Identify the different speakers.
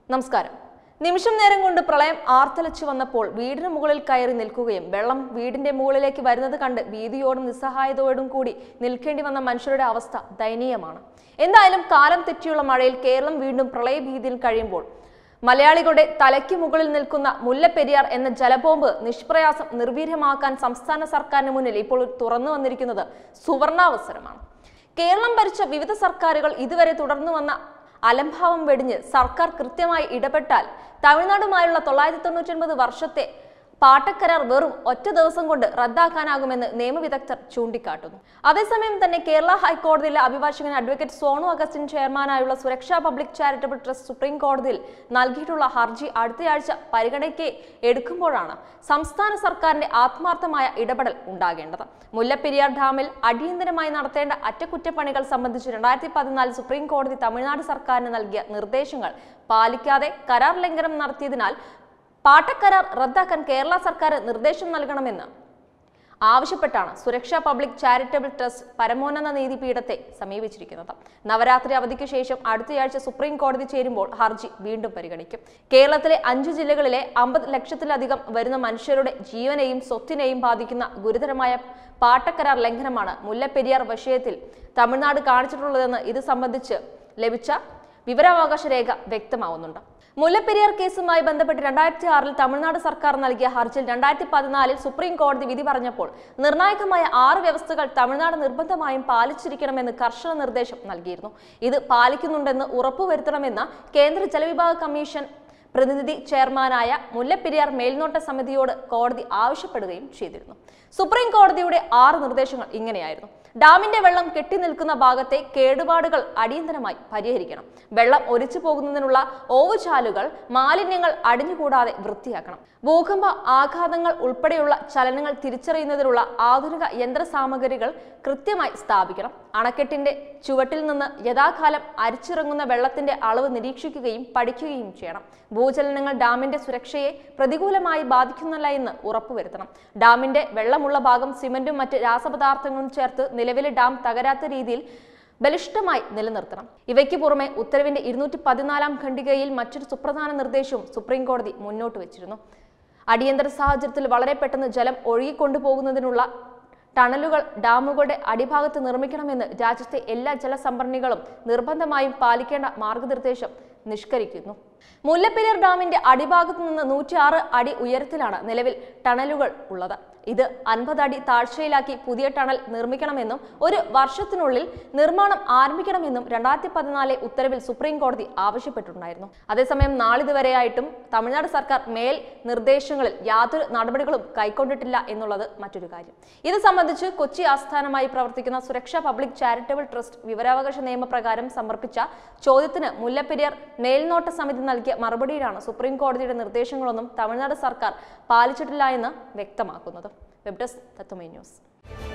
Speaker 1: നമസ്കാരം നിമിഷം നേരം കൊണ്ട് പ്രളയം ആർത്തലച്ചു വന്നപ്പോൾ വീടിന് മുകളിൽ കയറി നിൽക്കുകയും വെള്ളം വീടിന്റെ മുകളിലേക്ക് വരുന്നത് കണ്ട് ഭീതിയോടും നിസ്സഹായതയോടും കൂടി നിൽക്കേണ്ടി വന്ന മനുഷ്യരുടെ അവസ്ഥ ദയനീയമാണ് എന്തായാലും കാലം തെറ്റിയുള്ള മഴയിൽ കേരളം വീണ്ടും പ്രളയഭീതിയിൽ കഴിയുമ്പോൾ മലയാളികളുടെ തലയ്ക്ക് മുകളിൽ നിൽക്കുന്ന മുല്ലപ്പെരിയാർ എന്ന ജലബോംബ് നിഷ്പ്രയാസം നിർവീര്യമാക്കാൻ സംസ്ഥാന സർക്കാരിന് മുന്നിൽ ഇപ്പോൾ തുറന്നു വന്നിരിക്കുന്നത് സുവർണാവസരമാണ് കേരളം ഭരിച്ച വിവിധ സർക്കാരുകൾ ഇതുവരെ തുടർന്നു വന്ന അലംഭാവം വെടിഞ്ഞ് സർക്കാർ കൃത്യമായി ഇടപെട്ടാൽ തമിഴ്നാടുമായുള്ള തൊള്ളായിരത്തി തൊണ്ണൂറ്റി ഒൻപത് വർഷത്തെ പാട്ടക്കരാർ വെറും ഒറ്റ ദിവസം കൊണ്ട് റദ്ദാക്കാനാകുമെന്ന് നിയമവിദഗ്ധർ ചൂണ്ടിക്കാട്ടുന്നു അതേസമയം തന്നെ കേരള ഹൈക്കോടതിയിലെ അഭിഭാഷകൻ അഡ്വക്കേറ്റ് സോണു അഗസ്റ്റിൻ ചെയർമാനായുള്ള സുരക്ഷാ പബ്ലിക് ചാരിറ്റബിൾ ട്രസ്റ്റ് സുപ്രീം കോടതിയിൽ നൽകിയിട്ടുള്ള ഹർജി അടുത്തയാഴ്ച പരിഗണനയ്ക്ക് എടുക്കുമ്പോഴാണ് സംസ്ഥാന സർക്കാരിന്റെ ആത്മാർത്ഥമായ ഇടപെടൽ ഉണ്ടാകേണ്ടത് മുല്ലപ്പെരിയാർ ഡാമിൽ അടിയന്തരമായി നടത്തേണ്ട അറ്റകുറ്റപ്പണികൾ സംബന്ധിച്ച് രണ്ടായിരത്തി പതിനാല് സുപ്രീം കോടതി തമിഴ്നാട് സർക്കാരിന് നൽകിയ നിർദ്ദേശങ്ങൾ പാലിക്കാതെ കരാർ ലംഘനം നടത്തിയതിനാൽ പാട്ടക്കരാർ റദ്ദാക്കാൻ കേരള സർക്കാർ നിർദ്ദേശം നൽകണമെന്ന് ആവശ്യപ്പെട്ടാണ് സുരക്ഷാ പബ്ലിക് ചാരിറ്റബിൾ ട്രസ്റ്റ് പരമോന്നത നീതിപീഠത്തെ സമീപിച്ചിരിക്കുന്നത് നവരാത്രി അവധിക്ക് ശേഷം അടുത്തയാഴ്ച സുപ്രീം കോടതി ചേരുമ്പോൾ ഹർജി വീണ്ടും പരിഗണിക്കും കേരളത്തിലെ അഞ്ചു ജില്ലകളിലെ അമ്പത് ലക്ഷത്തിലധികം വരുന്ന മനുഷ്യരുടെ ജീവനെയും സ്വത്തിനെയും ബാധിക്കുന്ന ഗുരുതരമായ പാട്ടക്കരാർ ലംഘനമാണ് മുല്ലപ്പെരിയാർ വിഷയത്തിൽ തമിഴ്നാട് കാണിച്ചിട്ടുള്ളതെന്ന് ഇത് സംബന്ധിച്ച് ലഭിച്ച വിവരാവകാശ രേഖ വ്യക്തമാവുന്നുണ്ട് മുല്ലപ്പെരിയാർ കേസുമായി ബന്ധപ്പെട്ട് രണ്ടായിരത്തി ആറിൽ തമിഴ്നാട് സർക്കാർ നൽകിയ ഹർജിയിൽ രണ്ടായിരത്തി പതിനാലിൽ സുപ്രീം കോടതി വിധി പറഞ്ഞപ്പോൾ നിർണായകമായ ആറ് വ്യവസ്ഥകൾ തമിഴ്നാട് നിർബന്ധമായും പാലിച്ചിരിക്കണമെന്ന് കർശന നിർദ്ദേശം നൽകിയിരുന്നു ഇത് പാലിക്കുന്നുണ്ടെന്ന് ഉറപ്പുവരുത്തണമെന്ന് കേന്ദ്ര ജലവിഭാഗ കമ്മീഷൻ പ്രതിനിധി ചെയർമാനായ മുല്ലപ്പെരിയാർ മേൽനോട്ട സമിതിയോട് കോടതി ആവശ്യപ്പെടുകയും ചെയ്തിരുന്നു സുപ്രീം കോടതിയുടെ ആറ് നിർദ്ദേശങ്ങൾ ഇങ്ങനെയായിരുന്നു ഡാമിന്റെ വെള്ളം കെട്ടി നിൽക്കുന്ന ഭാഗത്തെ കേടുപാടുകൾ അടിയന്തരമായി പരിഹരിക്കണം വെള്ളം ഒലിച്ചു പോകുന്നതിനുള്ള ഓവുചാലുകൾ മാലിന്യങ്ങൾ അടിഞ്ഞുകൂടാതെ വൃത്തിയാക്കണം ഭൂകമ്പ ആഘാതങ്ങൾ ഉൾപ്പെടെയുള്ള ചലനങ്ങൾ തിരിച്ചറിയുന്നതിനുള്ള ആധുനിക യന്ത്രസാമഗ്രികൾ കൃത്യമായി സ്ഥാപിക്കണം അണക്കെട്ടിന്റെ ചുവട്ടിൽ നിന്ന് യഥാകാലം അരിച്ചിറങ്ങുന്ന വെള്ളത്തിന്റെ അളവ് നിരീക്ഷിക്കുകയും പഠിക്കുകയും ചെയ്യണം ഭൂചലനങ്ങൾ ഡാമിന്റെ സുരക്ഷയെ പ്രതികൂലമായി ബാധിക്കുന്നില്ല എന്ന് ഉറപ്പുവരുത്തണം ഡാമിന്റെ വെള്ളമുള്ള ഭാഗം സിമന്റും മറ്റ് രാസപദാർത്ഥങ്ങളും ചേർത്ത് നിലവിലെ ഡാം തകരാത്ത രീതിയിൽ ബലിഷ്ഠമായി നിലനിർത്തണം ഇവയ്ക്ക് പുറമെ ഉത്തരവിന്റെ ഇരുന്നൂറ്റി പതിനാലാം ഖണ്ഡികയിൽ മറ്റൊരു സുപ്രധാന നിർദ്ദേശവും സുപ്രീം കോടതി മുന്നോട്ട് വെച്ചിരുന്നു അടിയന്തര സാഹചര്യത്തിൽ വളരെ പെട്ടെന്ന് ജലം ഒഴുകിക്കൊണ്ടുപോകുന്നതിനുള്ള ടണലുകൾ ഡാമുകളുടെ അടിഭാഗത്ത് നിർമ്മിക്കണമെന്ന് രാജ്യത്തെ എല്ലാ ജലസംഭരണികളും നിർബന്ധമായും പാലിക്കേണ്ട മാർഗനിർദ്ദേശം നിഷ്കരിക്കുന്നു മുല്ലപ്പെരിയാർ ഡാമിന്റെ അടിഭാഗത്ത് നിന്ന് നൂറ്റിയാറ് അടി ഉയരത്തിലാണ് നിലവിൽ ടണലുകൾ ഉള്ളത് ഇത് അൻപത് അടി താഴ്ചയിലാക്കി പുതിയ ടണൽ നിർമ്മിക്കണമെന്നും ഒരു വർഷത്തിനുള്ളിൽ നിർമ്മാണം ആരംഭിക്കണമെന്നും രണ്ടായിരത്തി പതിനാലെ ഉത്തരവിൽ സുപ്രീം കോടതി ആവശ്യപ്പെട്ടിട്ടുണ്ടായിരുന്നു അതേസമയം നാളിതുവരെയായിട്ടും തമിഴ്നാട് സർക്കാർ മേൽ നിർദ്ദേശങ്ങളിൽ യാതൊരു നടപടികളും കൈക്കൊണ്ടിട്ടില്ല എന്നുള്ളത് മറ്റൊരു കാര്യം ഇത് സംബന്ധിച്ച് കൊച്ചി ആസ്ഥാനമായി പ്രവർത്തിക്കുന്ന സുരക്ഷാ പബ്ലിക് ചാരിറ്റബിൾ ട്രസ്റ്റ് വിവരാവകാശ നിയമപ്രകാരം സമർപ്പിച്ച ചോദ്യത്തിന് മുല്ലപ്പെരിയാർ മേൽനോട്ട സമിതി നൽകിയ മറുപടിയിലാണ് സുപ്രീം കോടതിയുടെ നിർദ്ദേശങ്ങളൊന്നും തമിഴ്നാട് സർക്കാർ പാലിച്ചിട്ടില്ല എന്ന് വ്യക്തമാക്കുന്നത് വെബ് ഡെസ്ക് തത്വമേ ന്യൂസ്